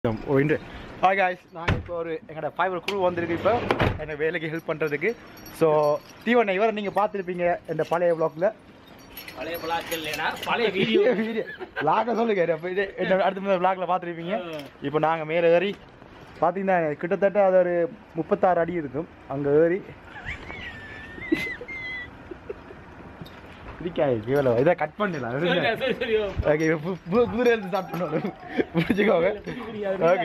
இன்று hi guys நாங்கள் இப்போ ஒரு எங்களோட ஃபைவர் குழு வந்திருக்கு இப்போ என்னை வேலைக்கு ஹெல்ப் பண்ணுறதுக்கு ஸோ தீவனை இவரை நீங்கள் பார்த்துருப்பீங்க இந்த பழைய வ்ளாக்ல பழைய பிளாக் இல்லைடா பழைய வீடியோ வீடியோ வ்ளாக சொல்லுங்க அப்போ இது என்ன அடுத்த வ்ளாக்ல பார்த்துருப்பீங்க இப்போ நாங்கள் மேலே ஏறி பார்த்தீங்கன்னா கிட்டத்தட்ட அது ஒரு முப்பத்தாறு அடி இருக்கும் அங்கே ஏறி பிடிக்காது இவ்வளோ இதை கட் பண்ணிடலாம் விடுங்க. சரி சரி ஓகே குதிரை இருந்து ஸ்டார்ட் பண்ணுவோம் பிடிச்சிக்கோங்க ஓகே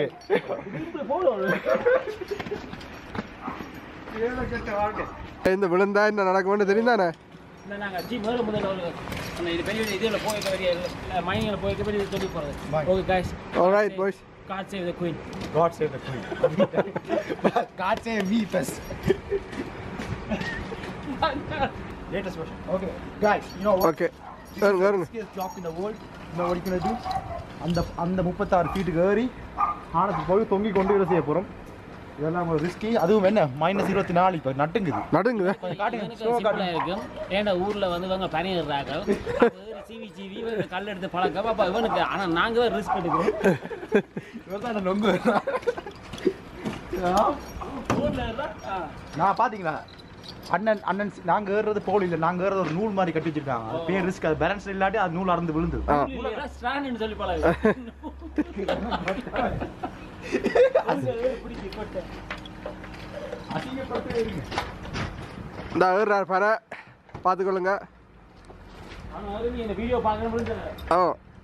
இந்த விழுந்தா என்ன நடக்கும்னு தெரியுதானே இல்லை நாங்கள் ஜி மேலே முதல்ல ஒரு அந்த இது பெரிய இதில் போயிருக்க பெரிய மைனிங்கில் போயிருக்க பெரிய சொல்லி Bye. போகிறது okay guys alright boys God save the queen God save the queen. God save me first. Latest version. Okay. Guys, you know what? Okay வருங்க வருங்க Biggest job in the world. You know what you gonna do? அந்த அந்த முப்பத்தாறு ஃபீட்டுக்கு ஏறி ஆனத்துக்கு போய் தொங்கி கொண்டு வேலை செய்ய போகிறோம் இதெல்லாம் ஒரு ரிஸ்கி அதுவும் என்ன மைனஸ் இருபத்தி நாலு இப்போ நட்டுங்குது நடுங்குதா கொஞ்சம் காட்டுங்க எனக்கு ஸ்லோ சிம்பிளாக காட்டுங்க இருக்கும் ஏன்னா ஊரில் வந்து இவங்க பணியிடுறாங்க சிவி சிவி இவன் கல் எடுத்து பழக்கம் அப்போ இவனுக்கு ஆனால் நாங்கள் தான் ரிஸ்க் எடுக்கிறோம் இவர் தான் நொங்கு நான் பாத்தீங்களா அண்ணன் அண்ணன் சி- நாங்க ஏறுறது போல் இல்லை நாங்க ஏறுறது ஒரு நூல் மாதிரி கட்டி வச்சிருக்காங்க அது பேர் ரிஸ்க் அது பேலன்ஸ் இல்லாட்டி அது நூல் அறந்து விழுந்து ஆ ஸ்டாண்ட் சொல்லி பழகு இந்த ஏறுறார் பாரு பார்த்துக்கொள்ளுங்க ஆனால் நீ இந்த வீடியோ பார்க்கணும் ஆ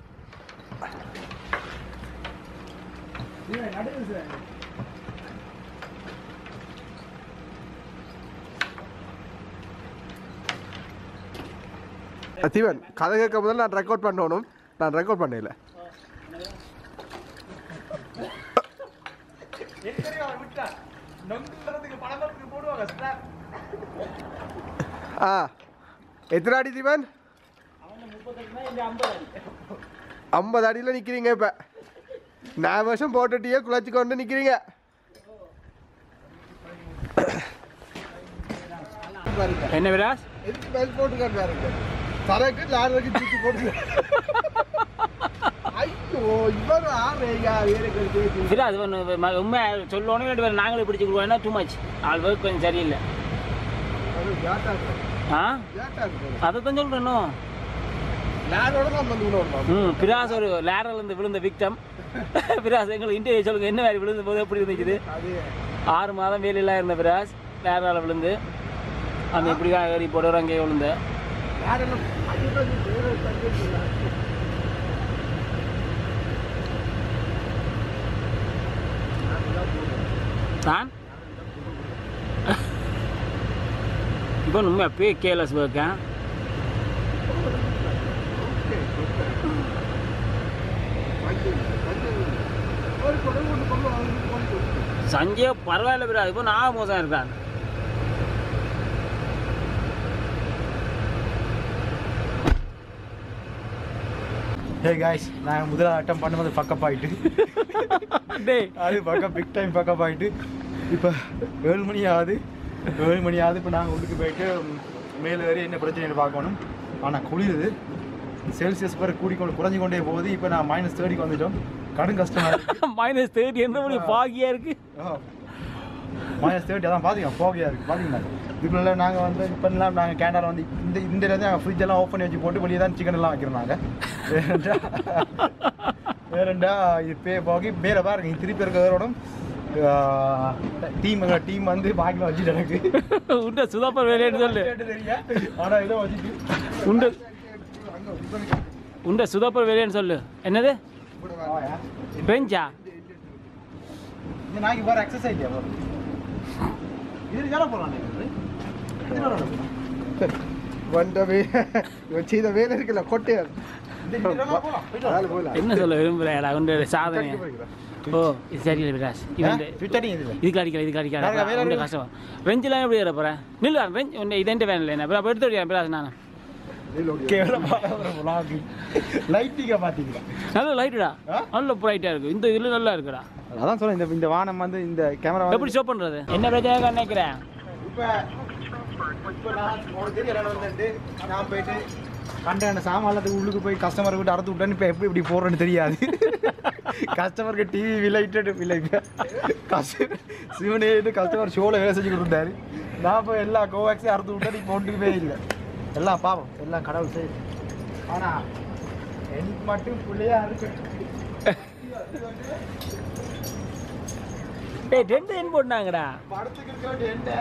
தீவன் கதை கேட்க முதல்ல நான் ரெக்கார்ட் பண்ணணும் நான் ரெக்கார்ட் பண்ணல ஆ எத்தனை அடி தீவன் ஐம்பது அடியில் நிற்கிறீங்க இப்போ நான் வருஷம் போட்டுட்டியே குழச்சி கொண்டு நிற்கிறீங்க என்ன விராஸ் எதுக்கு மேல் போட்டுக்காரு பாருங்க தரக்கு லாரிக்கு தூக்கி போட்டு ஐயோ இவர் ஆறேயா வேறு விராஸ் உண்மை சொல்லணும் ரெண்டு பேரும் நாங்களே பிடிச்சி கொடுவோம்னா டூ மச் ஆள் ஒர்க் கொஞ்சம் சரியில்லை ஆ அதை தான் சொல்கிறேன் லாரோட தான் வந்து விடுவோம் ம் பிராஸ் ஒரு லேரல் இருந்து விழுந்த விக்டம் பிராஸ் எங்களுக்கு இன்டர்வியூ சொல்லுங்க என்ன மாதிரி விழுந்த போது எப்படி இருந்துச்சு அது ஆறு மாதம் வேலையெல்லாம் இருந்த பிராஸ் லேரால் விழுந்து அந்த இப்படி தான் ஏறி போடுற அங்கே விழுந்த யாரெல்லாம் அதுதான் வேறு சப்ஜெக்ட் இல்லை நான் இப்போ உண்மை அப்பயே கேர்லெஸ் ஒர்க்கேன் ஒரு குடல் கொண்டு கொண்டு வாங்கி கொண்டு சஞ்சய் பரவாயில்ல பிராஸ் இப்போ நான் மோசம் இருக்கான் ஹே காய்ஸ் நான் முதல்ல அட்டம் பண்ணும்போது பக்கப் ஆயிட்டு டேய் அது பக்கம் பிக் டைம் பக்கப் ஆயிட்டு இப்போ ஏழு மணி ஆகுது ஏழு மணி ஆகுது இப்போ நாங்கள் உள்ளுக்கு போயிட்டு ம், மேலே ஏறி என்ன பிரச்சனைன்னு பார்க்கணும் ஆனால் குளிருது செல்சியஸ் பிறகு கூடிக்கொண்டு குறைஞ்சு கொண்டே போகுது இப்போ நான் மைனஸ் தேர்ட்டிக்கு வந்துட்டோம் கடும் கஷ்டமாக இருக்கு மைனஸ் தேர்ட்டி என்ன மணி ஃபாகியா இருக்கு மைனஸ் தேர்ட்டி அதான் பார்த்தீங்க போகையாக இருக்குது பார்த்தீங்களா இதுக்குள்ள நாங்கள் வந்து இப்போலாம் நாங்கள் கேண்டால வந்து இந்த இந்த இருந்து நாங்கள் ஃப்ரிட்ஜ் எல்லாம் ஓப்பன் பண்ணி வச்சு போட்டு வெளியே தான் சிக்கன் எல்லாம் வைக்கிறோம் நாங்கள் வேறண்டா வேறண்டா இது பே போகி வேற பாருங்க திருப்பி இருக்கிறதோடும் டீம் எங்கள் டீம் வந்து பாக்கில் வச்சுட்டு எனக்கு உண்ட சுதாப்பர் வேலைன்னு சொல்லு ஆனால் ஏதோ வச்சுட்டு உண்டு உண்ட சுதாப்பர் வேலைன்னு சொல்லு என்னது பெஞ்சா இந்த நாய்க்கு வேறு எக்ஸசைஸ் இது வேலை போகலாம் வந்த வே இவன் செய்த வேலை இருக்குல்ல கொட்டையார் வேலை போகலாம் என்ன சொல்ல விரும்புகிறேடா உண்ட சாதனை ஓ இது சரியில்லை விராஸ் இவன் இதுக்கு அடிக்கல இதுக்கு வேற, வேற அடிக்கல ரொம்ப வேற. கஷ்டம் பெஞ்செலாம் எப்படி ஏற போகிறேன் நில்லு பெஞ்ச் உன்னை இதென்ட்டு வேணும் இல்லை அப்புறம் எடுத்து விடியா பிராஸ் நான் லைட்டிங்க பார்த்தீங்களா நல்ல லைட்டுடா ஆ? நல்ல ப்ரைட்டாக இருக்கு இந்த இதில் நல்லா இருக்குடா அதான் சொல்றேன் இந்த இந்த வானம் வந்து இந்த கேமரா எப்படி ஷோ பண்ணுறது என்ன பிரச்சனை நினைக்கிறேன் இப்போ இப்போ நான் உனக்கு தெரியல நான் வந்துட்டு நான் போயிட்டு கண்ட கண்ட சாமானத்துக்கு உள்ளுக்கு போய் கஸ்டமர் கிட்ட அறுத்து விட்டேன்னு இப்போ எப்படி இப்படி போடுறேன்னு தெரியாது கஸ்டமருக்கு டிவி விளைட்டு இல்லை கஸ்ட சிவனேட்டு கஸ்டமர் ஷோவில் வேலை செஞ்சுக்கிட்டு இருந்தாரு நான் போய் எல்லா கோவேக்ஸையும் அறுத்து விட்டேன் இப்போ ஒன்றுக்குமே இல்லை எல்லாம் பாவம் எல்லாம் கடவுள் சரி ஆனால் எனக்கு மட்டும் பிள்ளையா இருக்கு டேய் ரெண்டு எண் போட்டாங்கடா படத்துக்கு இருக்க வேண்டிய என்ன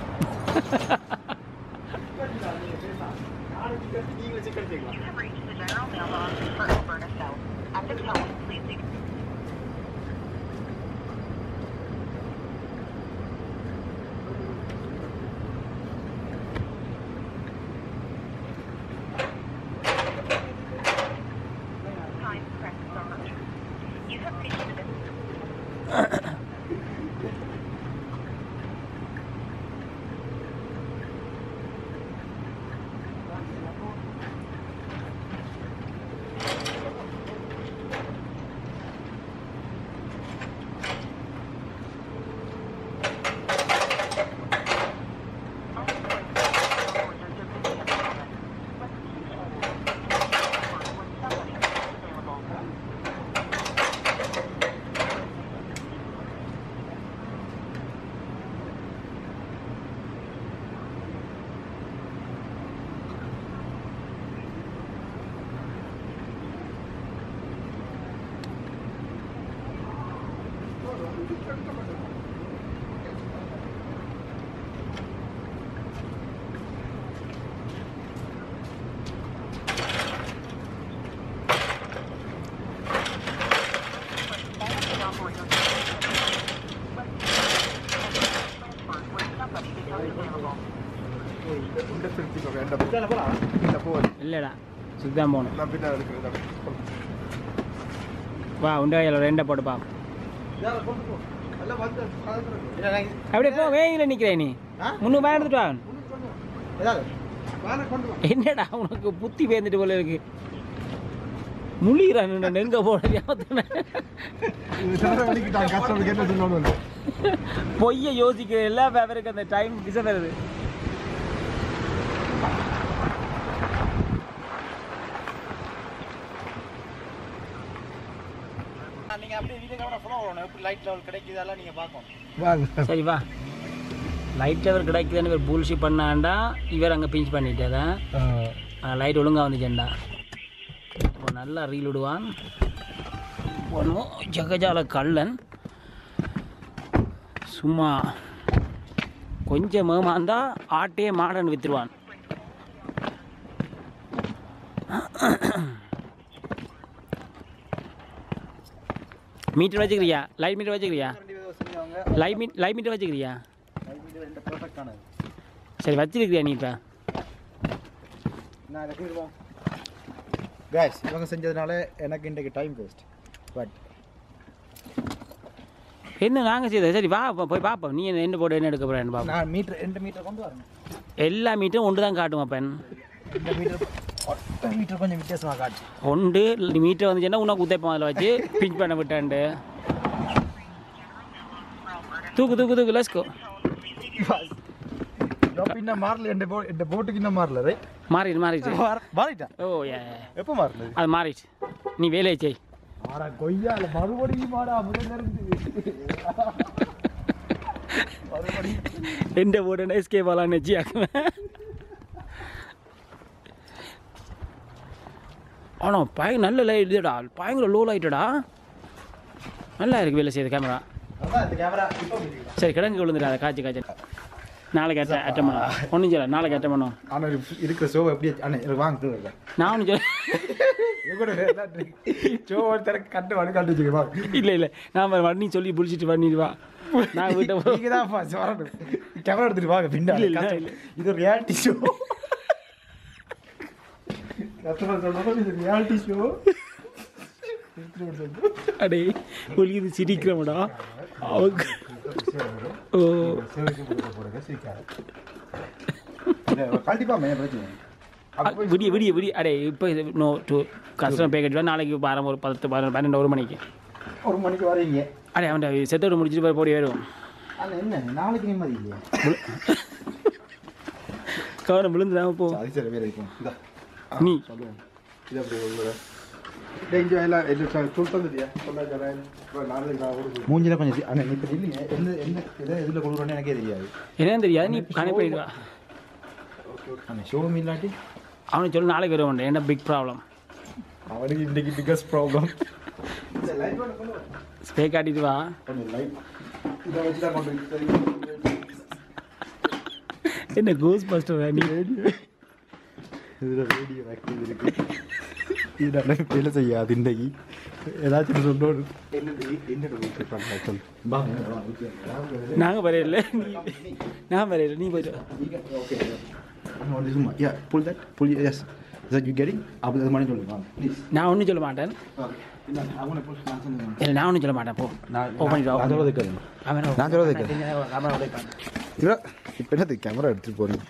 நாளைக்கு கட்டி நீங்களே சிக்கன் செய்யலாம் have reached the general mailbox for Alberta South. At the tone, please ignore. Time press start. You have reached the உண்டை திருப்திக்கோ வேண்டாம் இல்லை போகுது இல்லைடா சுத்தம் போகணும் நான் பின்ன எடுக்கிறேன் வா உண்ட கையில் ரெண்டை போட்டுப்பா எல்லாம் வந்து அப்படியே போ வேகில நிற்கிறேன் நீ ஆ? முன்னூறு ரூபாய் எடுத்துட்டு வா ஏதாவது வேலை கொண்டு வா என்னடா உனக்கு புத்தி பேந்துட்டு போல இருக்கு முழிகிறான் நெருங்க போட இது தவிர வலிக்கிட்டாங்க கஸ்டமருக்கு என்ன சொல்லணும் பொய்ய யோசிக்கிற எல்லா பேப்பருக்கு அந்த டைம் திசை தருது நீங்கள் அப்படியே வீடியோ கேமரா ஃபாலோ பண்ணணும் எப்படி லைட் லெவல் கிடைக்குது அதெல்லாம் நீங்கள் பார்க்கணும் வாங்க சரி வா லைட் அவர் கிடைக்குதுன்னு இவர் பூல்ஷி பண்ணாண்டா இவர் அங்கே பிஞ்ச் பண்ணிட்டேதான் லைட் ஒழுங்காக வந்துச்சேன்டா இப்போ நல்லா ரீல் விடுவான் ஒன்றும் ஜெகஜால கள்ளன் சும்மா கொஞ்சம் மேமாந்தா ஆட்டே மாடன் வித்துருவான் மீட்டர் வச்சுக்கிறியா லைட் மீட்டர் வச்சுக்கிறியா ரெண்டு பேரும் செஞ்சவங்க லைட் மீட் லைட் மீட்டர் வச்சுக்கிறியா லைட் ரெண்டு பர்ஃபெக்டானது சரி வச்சிருக்கிறியா நீ இப்போ நான் இதை போயிடுவோம் கேஸ் இவங்க செஞ்சதுனால எனக்கு இன்றைக்கு டைம் வேஸ்ட் பட் என்ன நாங்கள் செய்தது சரி வா அப்ப போய் பார்ப்போம் நீ என்ன என்ன போட்டு என்ன எடுக்க போகிறேன்னு பார்ப்போம் நான் மீட்டர் ரெண்டு மீட்டர் கொண்டு வரணும் எல்லா மீட்டரும் ஒன்று தான் காட்டும் அப்பன் இந்த மீட்டர் ஒட்ட மீட்டர் கொஞ்சம் வித்தியாசமாக காட்டு ஒன்று மீட்டர் வந்துச்சுன்னா உனக்கு உத்தைப்பம் அதில் வச்சு பிஞ்ச் பண்ண விட்டாண்டு தூக்கு தூக்கு தூக்கு லஸ்கோ இன்னும் மாறல எந்த போ இந்த போட்டுக்கு இன்னும் மாறல ரைட் மாறிடு மாறிடுச்சு மாறிட்டேன் ஓ ஏ எப்போ மாறினது அது மாறிடுச்சு நீ வேலையை செய் ஆடா கொய்யால மறுபடியும் மாடா முதல்ல இருந்து எந்த போட்டு எஸ்கே பாலான்னு நெச்சியாக்குவேன் ஆனால் பய நல்ல லைட் இதுடா பயங்கர லோ லைட்டடா நல்லா இருக்கு வேலை செய்யுது கேமரா அதான் இந்த கேமரா இப்போ பிடிக்கலாம் சரி கிடங்கு விழுந்துடாத காய்ச்சி காய்ச்சி நாளைக்கு அட்ட அட்டம் பண்ணோம் ஒன்றும் சொல்ல நாளைக்கு அட்டம் பண்ணோம் ஆனால் இருக்கிற ஷோவை எப்படி அண்ணே எனக்கு வாங்க தூங்க நான் ஒன்றும் சொல்ல எங்கூட ஷோ ஒருத்தருக்கு கட்டு வந்து கட்டு வச்சுக்க வாங்க இல்லை இல்லை நான் வண்ணி சொல்லி புடிச்சிட்டு பண்ணிட்டு வா நான் வீட்டை போ- நீங்க தான் ஃபர்ஸ்ட் வரணும் கேமரா எடுத்துட்டு வாங்க பின்னா இல்ல, இல்ல, இல்ல. இது ஒரு ரியாலிட்டி ஷோ கஸ்டமர் சொல்றோம் இது ரியாலிட்டி ஷோ அடே ஒலியுது சிரிக்கிறவடா அவங்க ஓ கண்டிப்பா மே பிரச்சனை அ, விடிய விடிய விடிய அடே இப்போ இது நோ டூ கஸ்டமர் பே கட்டுவா நாளைக்கு வாரம் ஒரு பத்து பதினொன்று பன்னெண்டு ஒரு மணிக்கு ஒரு மணிக்கு வரீங்க அடே அவன் செட்டோடு முடிச்சுட்டு போய் போடி வரும் ஆனா என்ன நாளைக்கு நிம்மதி இல்லையா கவனம் விழுந்துடாம போ அது சரி வேற இருக்கும் இதா நீ சொல்லுங்க இது அப்படி உங்களோட டேய் இங்கே எல்லாம் என்ன சொல் தந்துட்டியா சொன்னா ஜனேன் நாளைக்கு நான் ஊருக்கு மூஞ்சில கொஞ்சம் சி- அண்ணா இப்போ இல்லைங்க எந்த எந்த இதை எதில் கொடுக்குறோன்னு எனக்கே தெரியாது என்னன்னு தெரியாது நீ கணக்கு பண்ணிட்டு வா அண்ணா ஷோம் இல்லாட்டி அவனுக்கு சொல்லு நாளைக்கு வருவான் என்ன பிக் ப்ராப்ளம் அவனுக்கு இன்றைக்கி பிக்கஸ்ட் ப்ராப்ளம் ஸ்ப்ரே காட்டிட்டு வா கொஞ்சம் லைட் இதை வச்சு தான் கொண்டு போய் என்ன கோஸ் ஃபஸ்ட்டு நீ இதில் வீடியோ ஆக்டிவ் இருக்கு இதனால வேலை செய்யாது இன்றைக்கி ஏதாச்சும் சொல்லணும் என்னது என்னோட வீட்டு பண்ண சொல் நாங்கள் வரையில நீ நான் வரையில நீ போயிட்டு வா. ஓகே சும்மா yeah pull that pull yes that you getting அப்படி அது மாதிரி சொல்லுங்க வாங்க ப்ளீஸ் நான் ஒன்றும் சொல்ல மாட்டேன் ஓகே இல்லை அவனை புல் நான் சொல்லுங்க இல்லை நான் ஒன்றும் சொல்ல மாட்டேன் போ நான் ஓ பண்ணிட்டு வா. நான் சொல்றது கேளுங்க அவன் நான் சொல்றது கேளு. கேமரா உடைப்பான் இல்லை இப்போ என்னது கேமரா எடுத்துகிட்டு போகிறேன்